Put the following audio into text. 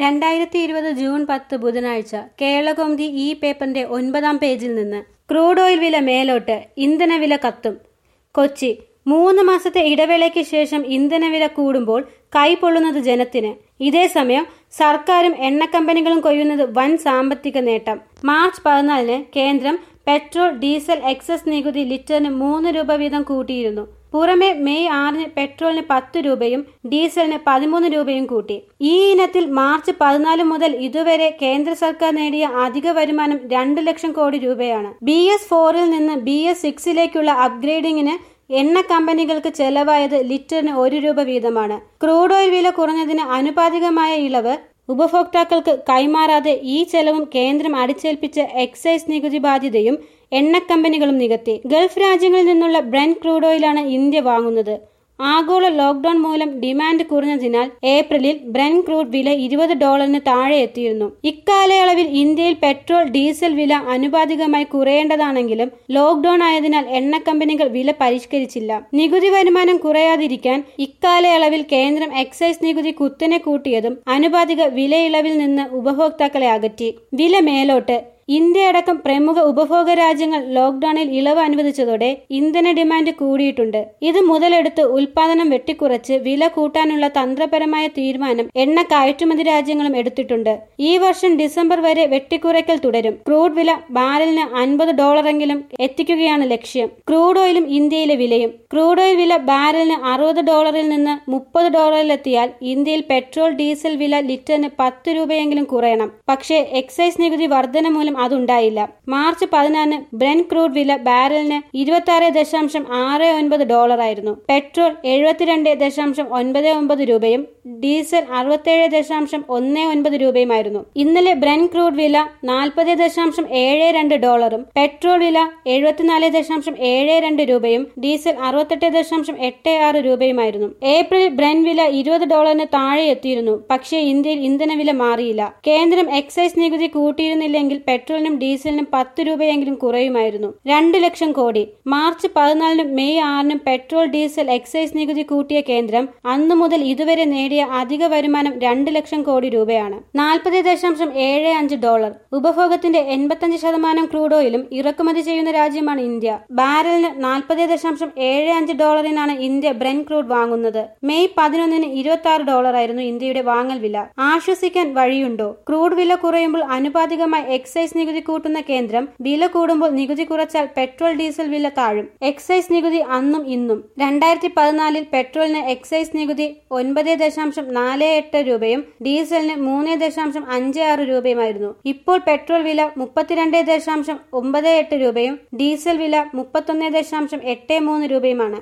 രണ്ടായിരത്തി ഇരുപത് ജൂൺ പത്ത് ബുധനാഴ്ച കേരളകൗമുദി ഈ പേപ്പറിന്റെ ഒൻപതാം പേജിൽ നിന്ന് ക്രൂഡ് ഓയിൽ വില മേലോട്ട് ഇന്ധനവില കത്തും കൊച്ചി മൂന്ന് മാസത്തെ ഇടവേളയ്ക്ക് ശേഷം ഇന്ധനവില കൂടുമ്പോൾ കൈപൊള്ളുന്നത് ജനത്തിന് ഇതേസമയം സർക്കാരും എണ്ണക്കമ്പനികളും കൊയ്യുന്നത് വൻ സാമ്പത്തിക നേട്ടം മാർച്ച് പതിനാലിന് കേന്ദ്രം പെട്രോൾ ഡീസൽ എക്സസ് നികുതി ലിറ്ററിന് മൂന്ന് രൂപ വീതം കൂട്ടിയിരുന്നു പുറമെ മെയ് ആറിന് പെട്രോളിന് പത്ത് രൂപയും ഡീസലിന് പതിമൂന്ന് രൂപയും കൂട്ടി ഈ ഇനത്തിൽ മാർച്ച് പതിനാല് മുതൽ ഇതുവരെ കേന്ദ്ര സർക്കാർ നേടിയ അധിക വരുമാനം രണ്ട് ലക്ഷം കോടി രൂപയാണ് ബി എസ് ഫോറിൽ നിന്ന് ബി എസ് സിക്സിലേക്കുള്ള അപ്ഗ്രേഡിങ്ങിന് എണ്ണ കമ്പനികൾക്ക് ചെലവായത് ലിറ്ററിന് ഒരു രൂപ വീതമാണ് ക്രൂഡ് ഓയിൽ വില കുറഞ്ഞതിന് ആനുപാതികമായ ഇളവ് ഉപഭോക്താക്കൾക്ക് കൈമാറാതെ ഈ ചെലവും കേന്ദ്രം അടിച്ചേൽപ്പിച്ച എക്സൈസ് നികുതി ബാധ്യതയും എണ്ണക്കമ്പനികളും നികത്തി ഗൾഫ് രാജ്യങ്ങളിൽ നിന്നുള്ള ബ്രെൻ ക്രൂഡ് ഓയിലാണ് ഇന്ത്യ വാങ്ങുന്നത് ആഗോള ലോക്ഡൌൺ മൂലം ഡിമാൻഡ് കുറഞ്ഞതിനാൽ ഏപ്രിലിൽ ബ്രെൻ ക്രൂഡ് വില ഇരുപത് ഡോളറിന് താഴെ എത്തിയിരുന്നു ഇക്കാലയളവിൽ ഇന്ത്യയിൽ പെട്രോൾ ഡീസൽ വില അനുപാതികമായി കുറയേണ്ടതാണെങ്കിലും ലോക്ഡൌൺ ആയതിനാൽ എണ്ണ കമ്പനികൾ വില പരിഷ്കരിച്ചില്ല നികുതി വരുമാനം കുറയാതിരിക്കാൻ ഇക്കാലയളവിൽ കേന്ദ്രം എക്സൈസ് നികുതി കുത്തനെ കൂട്ടിയതും അനുപാതിക വിലയിളവിൽ നിന്ന് ഉപഭോക്താക്കളെ അകറ്റി വില മേലോട്ട് ഇന്ത്യയടക്കം പ്രമുഖ ഉപഭോഗ രാജ്യങ്ങൾ ലോക്ഡൌണിൽ ഇളവ് അനുവദിച്ചതോടെ ഇന്ധന ഡിമാൻഡ് കൂടിയിട്ടുണ്ട് ഇത് മുതലെടുത്ത് ഉൽപാദനം വെട്ടിക്കുറച്ച് വില കൂട്ടാനുള്ള തന്ത്രപരമായ തീരുമാനം എണ്ണ കയറ്റുമതി രാജ്യങ്ങളും എടുത്തിട്ടുണ്ട് ഈ വർഷം ഡിസംബർ വരെ വെട്ടിക്കുറയ്ക്കൽ തുടരും ക്രൂഡ് വില ബാരലിന് അൻപത് ഡോളറെങ്കിലും എത്തിക്കുകയാണ് ലക്ഷ്യം ക്രൂഡ് ഓയിലും ഇന്ത്യയിലെ വിലയും ക്രൂഡ് ഓയിൽ വില ബാരലിന് അറുപത് ഡോളറിൽ നിന്ന് മുപ്പത് ഡോളറിലെത്തിയാൽ ഇന്ത്യയിൽ പെട്രോൾ ഡീസൽ വില ലിറ്ററിന് പത്ത് രൂപയെങ്കിലും കുറയണം പക്ഷേ എക്സൈസ് നികുതി വർധന മൂലം അതുണ്ടായില്ല മാർച്ച് പതിനാറിന് ബ്രെൻ ക്രൂഡ് വില ബാരലിന് ഇരുപത്തി ആറ് ദശാംശം ആറ് ഒൻപത് ഡോളറായിരുന്നു പെട്രോൾ എഴുപത്തിരണ്ട് ദശാംശം ഒൻപത് ഒമ്പത് രൂപയും ഡീസൽ അറുപത്തേഴ് ദശാംശം ഒന്ന് ഒൻപത് രൂപയുമായിരുന്നു ഇന്നലെ ബ്രെൻ ക്രൂഡ് വില നാൽപ്പത് ദശാംശം ഏഴ് രണ്ട് ഡോളറും പെട്രോൾ വില എഴുപത്തിനാല് ദശാംശം ഏഴ് രണ്ട് രൂപയും ഡീസൽ അറുപത്തെട്ട് ദശാംശം എട്ട് ആറ് രൂപയുമായിരുന്നു ഏപ്രിൽ ബ്രെൻ വില ഇരുപത് ഡോളറിന് താഴെ എത്തിയിരുന്നു പക്ഷേ ഇന്ത്യയിൽ ഇന്ധനവില മാറിയില്ല കേന്ദ്രം എക്സൈസ് നികുതി കൂട്ടിയിരുന്നില്ലെങ്കിൽ പെട്രോളിനും ഡീസലിനും പത്ത് രൂപയെങ്കിലും കുറയുമായിരുന്നു രണ്ട് ലക്ഷം കോടി മാർച്ച് പതിനാലിനും മെയ് ആറിനും പെട്രോൾ ഡീസൽ എക്സൈസ് നികുതി കൂട്ടിയ കേന്ദ്രം അന്നു മുതൽ ഇതുവരെ നേടിയ അധിക വരുമാനം രണ്ട് ലക്ഷം കോടി രൂപയാണ് നാൽപ്പത് ദശാംശം ഏഴ് അഞ്ച് ഡോളർ ഉപഭോഗത്തിന്റെ എൺപത്തഞ്ച് ശതമാനം ക്രൂഡ് ഓയിലും ഇറക്കുമതി ചെയ്യുന്ന രാജ്യമാണ് ഇന്ത്യ ബാരലിന് നാൽപ്പത് ദശാംശം ഏഴ് അഞ്ച് ഡോളറിനാണ് ഇന്ത്യ ബ്രെൻ ക്രൂഡ് വാങ്ങുന്നത് മെയ് പതിനൊന്നിന് ഇരുപത്തി ആറ് ഡോളറായിരുന്നു ഇന്ത്യയുടെ വാങ്ങൽ വില ആശ്വസിക്കാൻ വഴിയുണ്ടോ ക്രൂഡ് വില കുറയുമ്പോൾ അനുപാതികമായി എക്സൈസ് നികുതി കൂട്ടുന്ന കേന്ദ്രം വില കൂടുമ്പോൾ നികുതി കുറച്ചാൽ പെട്രോൾ ഡീസൽ വില താഴും എക്സൈസ് നികുതി അന്നും ഇന്നും രണ്ടായിരത്തി പതിനാലിൽ പെട്രോളിന് എക്സൈസ് നികുതി ഒൻപത് ദശാംശം നാല് എട്ട് രൂപയും ഡീസലിന് മൂന്ന് ദശാംശം അഞ്ച് ആറ് രൂപയുമായിരുന്നു ഇപ്പോൾ പെട്രോൾ വില മുപ്പത്തിരണ്ട് ദശാംശം ഒമ്പത് എട്ട് രൂപയും ഡീസൽ വില മുപ്പത്തൊന്ന് ദശാംശം എട്ട് മൂന്ന് രൂപയുമാണ്